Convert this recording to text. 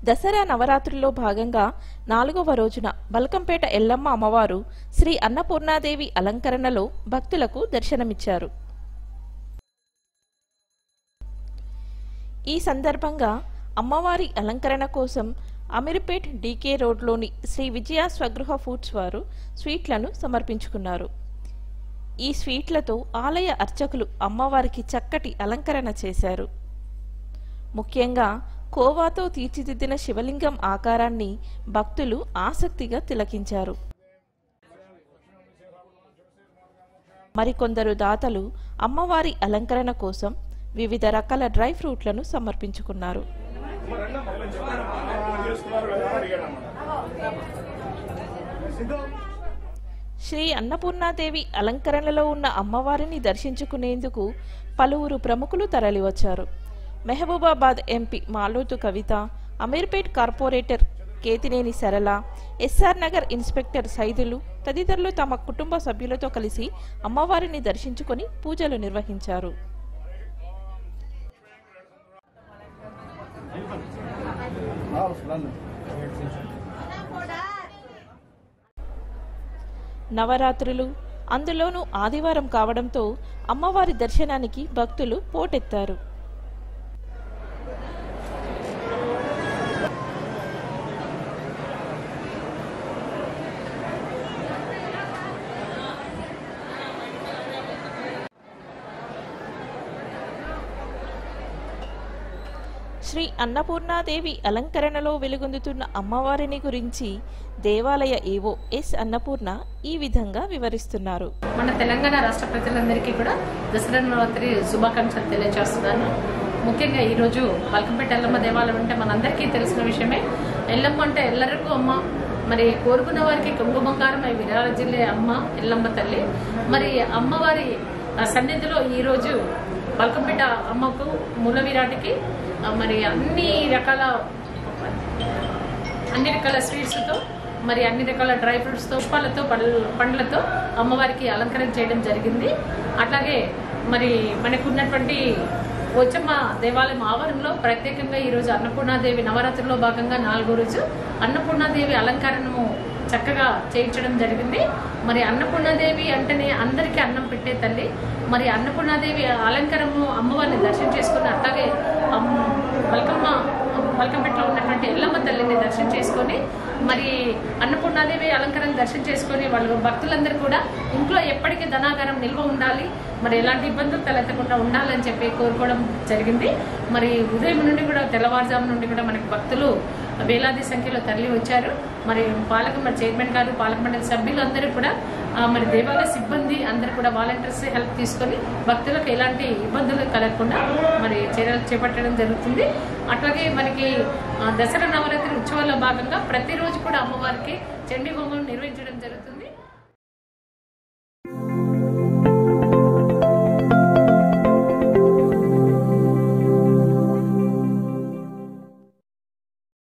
దసరా నవరాత్రుల్లో భాగంగా నాలుగవ రోజున బల్కంపేట ఎల్లమ్మ అమ్మవారు శ్రీ అన్నపూర్ణాదేవి అలంకరణలో భక్తులకు దర్శనమిచ్చారు ఈ సందర్భంగా అమ్మవారి అలంకరణ కోసం అమీర్పేట్ డీకే రోడ్లోని శ్రీ విజయ స్వగృహ ఫుడ్స్ వారు స్వీట్లను సమర్పించుకున్నారు ఈ స్వీట్లతో ఆలయ అర్చకులు అమ్మవారికి చక్కటి అలంకరణ చేశారు ముఖ్యంగా కోవాతో తీర్చిదిద్దిన శివలింగం ఆకారాన్ని భక్తులు ఆసక్తిగా తిలకించారు మరికొందరు దాతలు అమ్మవారి అలంకరణ కోసం వివిధ రకాల డ్రై ఫ్రూట్లను సమర్పించుకున్నారు శ్రీ అన్నపూర్ణాదేవి అలంకరణలో ఉన్న అమ్మవారిని దర్శించుకునేందుకు పలువురు ప్రముఖులు తరలివచ్చారు Mahabubabad MP Maloth Kavitha Ameerpet corporator Kethineni Sarala SR Nagar inspector Saidulu తదితరులు తమ కుటుంబ సభ్యులతో కలిసి అమ్మవారిని దర్శించుకొని పూజలు నిర్వహించారు నవరాత్రులు అందులోనూ ఆదివారం కావడంతో అమ్మవారి దర్శనానికి భక్తులు పోటెత్తారు శ్రీ అన్నపూర్ణాదేవి అలంకరణలో వెలుగొందుతున్న అమ్మవారిని గురించి దేవాలయ ఏవో ఎస్ అన్నపూర్ణ ఈ విధంగా వివరిస్తున్నారు మన తెలంగాణ రాష్ట్ర ప్రజలందరికీ కూడా దసరా నవరాత్రి శుభాకాంక్షలు తెలియజేస్తున్నాను ముఖ్యంగా ఈరోజు బల్కంపేట ఎల్లమ్మ దేవాలయం అంటే మనందరికీ తెలిసిన విషయమే ఎల్లమ్మ అంటే ఎల్లరికూ అమ్మ మరి కోరుకున్న వారికి కొంగు బంగారం అయి విరాజిల్లే అమ్మ ఎల్లమ్మ తల్లి మరి అమ్మవారి ఆ, సన్నిధిలో ఈరోజు బల్కంపేట అమ్మకు మూల విరాటికి ఆ, మరి అన్ని రకాల అన్ని రకాల స్వీట్స్తో మరి అన్ని రకాల డ్రై ఫ్రూట్స్తో పుష్పాలతో పళ్ళ- పండ్లతో అమ్మవారికి అలంకరణ చేయడం జరిగింది అట్లాగే మరి మనకు ఉన్నటువంటి వచ్చమ్మ దేవాలయం ఆవరణలో ప్రత్యేకంగా ఈరోజు అన్నపూర్ణాదేవి నవరాత్రిలో భాగంగా నాలుగో రోజు అన్నపూర్ణాదేవి అలంకరణము చక్కగా చేయించడం జరిగింది మరి అన్నపూర్ణాదేవి అంటేనే అందరికీ అన్నం పెట్టే తల్లి మరి అన్నపూర్ణాదేవి అలంకరము అమ్మవారిని దర్శనం చేసుకుని అట్లాగే అమ్మ- బల్కమ్మ బల్కంపేటలో ఉన్నటువంటి ఎల్లమ్మ తల్లిని దర్శనం చేసుకొని మరి అన్నపూర్ణాదేవి అలంకరణ దర్శనం చేసుకొని వాళ్ళు భక్తులందరూ కూడా ఇంట్లో ఎప్పటికీ ధనాగారం నిల్వ ఉండాలి మరి ఎలాంటి ఇబ్బందులు తలెత్తకుండా ఉండాలని చెప్పి కోరుకోవడం జరిగింది మరి ఉదయం నుండి కూడా తెల్లవారుజాము నుండి కూడా మనకి భక్తులు వేలాది సంఖ్యలో తరలి వచ్చారు మరి పాలక మరి చైర్మన్ గారు పాలక మండలి సభ్యులు అందరూ కూడా ఆ, మరి దేవాలయ సిబ్బంది అందరూ కూడా వాలంటీర్స్ హెల్ప్ తీసుకొని భక్తులకు ఎలాంటి ఇబ్బందులు కలగకుండా మరి చర్యలు చేపట్టడం జరుగుతుంది అట్లాగే మనకి ఆ, దసరా నవరాత్రి ఉత్సవాల్లో భాగంగా ప్రతిరోజు కూడా అమ్మవారికి చండీ హోమం నిర్వహించడం జరుగుతుంది